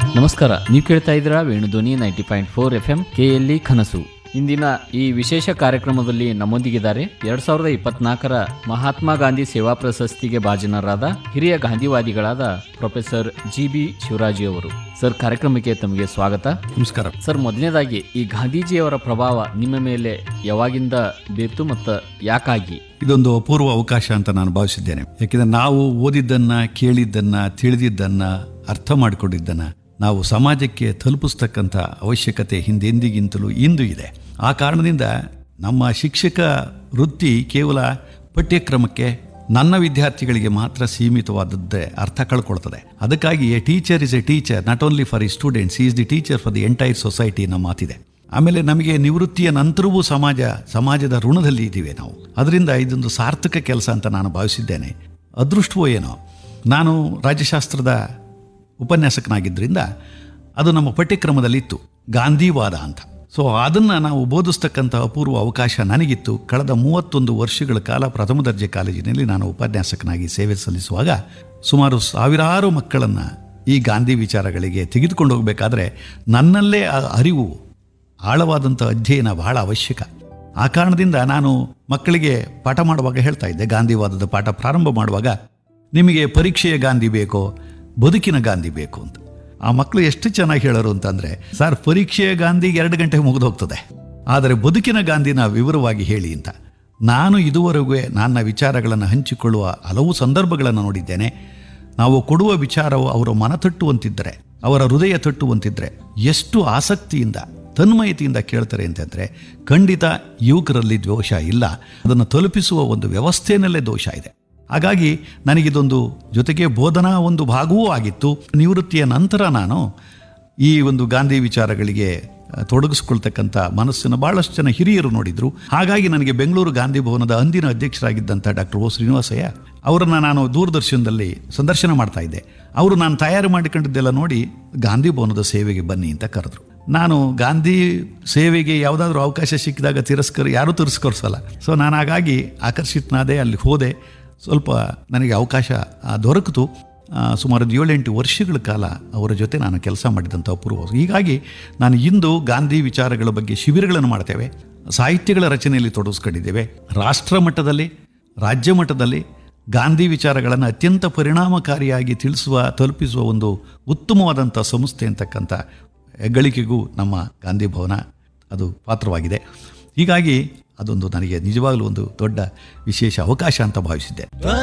ನಮಸ್ಕಾರ ನೀವು ಕೇಳ್ತಾ ಇದ್ದೀರಾ Venudhwani ninety point four F M KLE ಕನಸು ಇಂದಿನ ಈ ವಿಶೇಷ ಕಾರ್ಯಕ್ರಮದಲ್ಲಿ ನಮ್ಮೊಂದಿಗಿದ್ದಾರೆ ಎರಡ್ ಸಾವಿರದ ಇಪ್ಪತ್ನಾಲ್ಕರ ಮಹಾತ್ಮ ಗಾಂಧಿ ಸೇವಾ ಪ್ರಶಸ್ತಿಗೆ ಭಾಜನರಾದ ಹಿರಿಯ ಗಾಂಧಿವಾದಿಗಳಾದ ಪ್ರೊಫೆಸರ್ ಜಿ ಬಿ ಶಿವರಾಜಿ ಅವರು ಸರ್ ಕಾರ್ಯಕ್ರಮಕ್ಕೆ ತಮಗೆ ಸ್ವಾಗತ ನಮಸ್ಕಾರ ಸರ್ ಮೊದಲನೇದಾಗಿ ಈ ಗಾಂಧೀಜಿಯವರ ಪ್ರಭಾವ ನಿಮ್ಮ ಮೇಲೆ ಯಾವಾಗಿಂದ ಬೀರ್ತು ಮತ್ತು ಯಾಕಾಗಿ ಇದೊಂದು ಅಪೂರ್ವ ಅವಕಾಶ ಅಂತ ನಾನು ಭಾವಿಸಿದ್ದೇನೆ ಯಾಕೆಂದ್ರೆ ನಾವು ಓದಿದ್ದನ್ನ ಕೇಳಿದ್ದನ್ನ ತಿಳಿದಿದ್ದನ್ನ ಅರ್ಥ ಮಾಡಿಕೊಂಡಿದ್ದನ್ನ ನಾವು ಸಮಾಜಕ್ಕೆ ತಲುಪಿಸ್ತಕ್ಕಂಥ ಅವಶ್ಯಕತೆ ಹಿಂದೆಂದಿಗಿಂತಲೂ ಇಂದು ಇದೆ ಆ ಕಾರಣದಿಂದ ನಮ್ಮ ಶಿಕ್ಷಕ ವೃತ್ತಿ ಕೇವಲ ಪಠ್ಯಕ್ರಮಕ್ಕೆ ನನ್ನ ವಿದ್ಯಾರ್ಥಿಗಳಿಗೆ ಮಾತ್ರ ಸೀಮಿತವಾದದ್ದೇ ಅರ್ಥ ಕಳ್ಕೊಳ್ತದೆ ಅದಕ್ಕಾಗಿ a teacher is a teacher not only for the students is the teacher for the entire society ನಮ್ಮ ಮಾತಿದೆ ಆಮೇಲೆ ನಮಗೆ ನಿವೃತ್ತಿಯ ನಂತರವೂ ಸಮಾಜ ಸಮಾಜದ ಋಣದಲ್ಲಿ ಇದ್ದೀವಿ ನಾವು ಅದರಿಂದ ಇದೊಂದು ಸಾರ್ಥಕ ಕೆಲಸ ಅಂತ ನಾನು ಭಾವಿಸಿದ್ದೇನೆ ಅದೃಷ್ಟವೋ ಏನೋ ನಾನು ರಾಜ್ಯಶಾಸ್ತ್ರದ ಉಪನ್ಯಾಸಕನಾಗಿದ್ದರಿಂದ ಅದು ನಮ್ಮ ಪಠ್ಯಕ್ರಮದಲ್ಲಿತ್ತು ಗಾಂಧಿವಾದ ಅಂತ ಸೊ ಅದನ್ನು ನಾವು ಬೋಧಿಸ್ತಕ್ಕಂಥ ಅಪೂರ್ವ ಅವಕಾಶ ನನಗಿತ್ತು ಕಳೆದ ಮೂವತ್ತೊಂದು ವರ್ಷಗಳ ಕಾಲ ಪ್ರಥಮ ದರ್ಜೆ ಕಾಲೇಜಿನಲ್ಲಿ ನಾನು ಉಪನ್ಯಾಸಕನಾಗಿ ಸೇವೆ ಸಲ್ಲಿಸುವಾಗ ಸುಮಾರು ಸಾವಿರಾರು ಮಕ್ಕಳನ್ನು ಈ ಗಾಂಧಿ ವಿಚಾರಗಳಿಗೆ ತೆಗೆದುಕೊಂಡು ಹೋಗಬೇಕಾದ್ರೆ ನನ್ನಲ್ಲೇ ಆ ಅರಿವು ಆಳವಾದಂಥ ಅಧ್ಯಯನ ಬಹಳ ಅವಶ್ಯಕ ಆ ಕಾರಣದಿಂದ ನಾನು ಮಕ್ಕಳಿಗೆ ಪಾಠ ಮಾಡುವಾಗ ಹೇಳ್ತಾ ಇದ್ದೆ ಗಾಂಧಿವಾದದ ಪಾಠ ಪ್ರಾರಂಭ ಮಾಡುವಾಗ ನಿಮಗೆ ಪರೀಕ್ಷೆಯ ಗಾಂಧಿ ಬೇಕೋ ಬದುಕಿನ ಗಾಂಧಿ ಬೇಕು ಅಂತ ಆ ಮಕ್ಕಳು ಎಷ್ಟು ಚೆನ್ನಾಗಿ ಹೇಳೋರು ಅಂತಂದರೆ ಸರ್ ಪರೀಕ್ಷೆಯ ಗಾಂಧಿ ಎರಡು ಗಂಟೆಗೆ ಮುಗಿದು ಹೋಗ್ತದೆ ಆದರೆ ಬದುಕಿನ ಗಾಂಧಿನ ವಿವರವಾಗಿ ಹೇಳಿ ಅಂತ ನಾನು ಇದುವರೆಗೂ ನನ್ನ ವಿಚಾರಗಳನ್ನು ಹಂಚಿಕೊಳ್ಳುವ ಹಲವು ಸಂದರ್ಭಗಳನ್ನು ನೋಡಿದ್ದೇನೆ ನಾವು ಕೊಡುವ ವಿಚಾರವು ಅವರ ಮನ ತಟ್ಟುವಂತಿದ್ದರೆ ಅವರ ಹೃದಯ ತಟ್ಟುವಂತಿದ್ದರೆ ಎಷ್ಟು ಆಸಕ್ತಿಯಿಂದ ತನ್ಮಯತೆಯಿಂದ ಕೇಳ್ತಾರೆ ಅಂತಂದರೆ ಖಂಡಿತ ಯುವಕರಲ್ಲಿ ದೋಷ ಇಲ್ಲ ಅದನ್ನು ತಲುಪಿಸುವ ಒಂದು ವ್ಯವಸ್ಥೆಯಲ್ಲೇ ದೋಷ ಇದೆ ಹಾಗಾಗಿ ನನಗಿದೊಂದು ಜೊತೆಗೆ ಬೋಧನಾ ಒಂದು ಭಾಗವೂ ಆಗಿತ್ತು ನಿವೃತ್ತಿಯ ನಂತರ ನಾನು ಈ ಒಂದು ಗಾಂಧಿ ವಿಚಾರಗಳಿಗೆ ಆ, ತೊಡಗಿಸ್ಕೊಳ್ತಕ್ಕಂಥ ಮನಸ್ಸನ್ನು ಭಾಳಷ್ಟು ಜನ ಹಿರಿಯರು ನೋಡಿದರು ಹಾಗಾಗಿ ನನಗೆ ಬೆಂಗಳೂರು ಗಾಂಧಿ ಭವನದ ಅಂದಿನ ಅಧ್ಯಕ್ಷರಾಗಿದ್ದಂಥ ಡಾಕ್ಟರ್ ಓ ಶ್ರೀನಿವಾಸಯ್ಯ ಅವರನ್ನು ನಾನು ದೂರದರ್ಶನದಲ್ಲಿ ಸಂದರ್ಶನ ಮಾಡ್ತಾ ಇದ್ದೆ ಅವರು ನಾನು ತಯಾರು ಮಾಡಿಕೊಂಡಿದ್ದೆಲ್ಲ ನೋಡಿ ಗಾಂಧಿ ಭವನದ ಸೇವೆಗೆ ಬನ್ನಿ ಅಂತ ಕರೆದ್ರು ನಾನು ಗಾಂಧಿ ಸೇವೆಗೆ ಯಾವುದಾದ್ರೂ ಅವಕಾಶ ಸಿಕ್ಕಿದಾಗ ತಿರಸ್ಕರ ಯಾರೂ ತಿರಸ್ಕರಿಸಲ್ಲ ಸೊ ನಾನು ಹಾಗಾಗಿ ಆಕರ್ಷಿತನಾದೆ ಅಲ್ಲಿ ಹೋದೆ ಸ್ವಲ್ಪ ನನಗೆ ಅವಕಾಶ ಆ, ದೊರಕಿತು ಆ, ಸುಮಾರು ಒಂದು ಏಳೆಂಟು ವರ್ಷಗಳ ಕಾಲ ಅವರ ಜೊತೆ ನಾನು ಕೆಲಸ ಮಾಡಿದಂಥ ಅಪೂರ್ವ ಹೀಗಾಗಿ ನಾನು ಇಂದು ಗಾಂಧಿ ವಿಚಾರಗಳ ಬಗ್ಗೆ ಶಿಬಿರಗಳನ್ನು ಮಾಡ್ತೇವೆ ಸಾಹಿತ್ಯಗಳ ರಚನೆಯಲ್ಲಿ ತೊಡಗಿಸ್ಕೊಂಡಿದ್ದೇವೆ ರಾಷ್ಟ್ರ ಮಟ್ಟದಲ್ಲಿ ರಾಜ್ಯ ಮಟ್ಟದಲ್ಲಿ ಗಾಂಧಿ ವಿಚಾರಗಳನ್ನು ಅತ್ಯಂತ ಪರಿಣಾಮಕಾರಿಯಾಗಿ ತಿಳಿಸುವ ತಲುಪಿಸುವ ಒಂದು ಉತ್ತಮವಾದಂಥ ಸಂಸ್ಥೆ ಅಂತಕ್ಕಂಥ ಹೆಗ್ಗಳಿಕೆಗೂ ನಮ್ಮ ಗಾಂಧಿ ಭವನ ಅದು ಪಾತ್ರವಾಗಿದೆ ಹೀಗಾಗಿ ಅದೊಂದು ನನಗೆ ನಿಜವಾಗಲೂ ಒಂದು ದೊಡ್ಡ ವಿಶೇಷ ಅವಕಾಶ ಅಂತ ಭಾವಿಸಿದ್ದೆ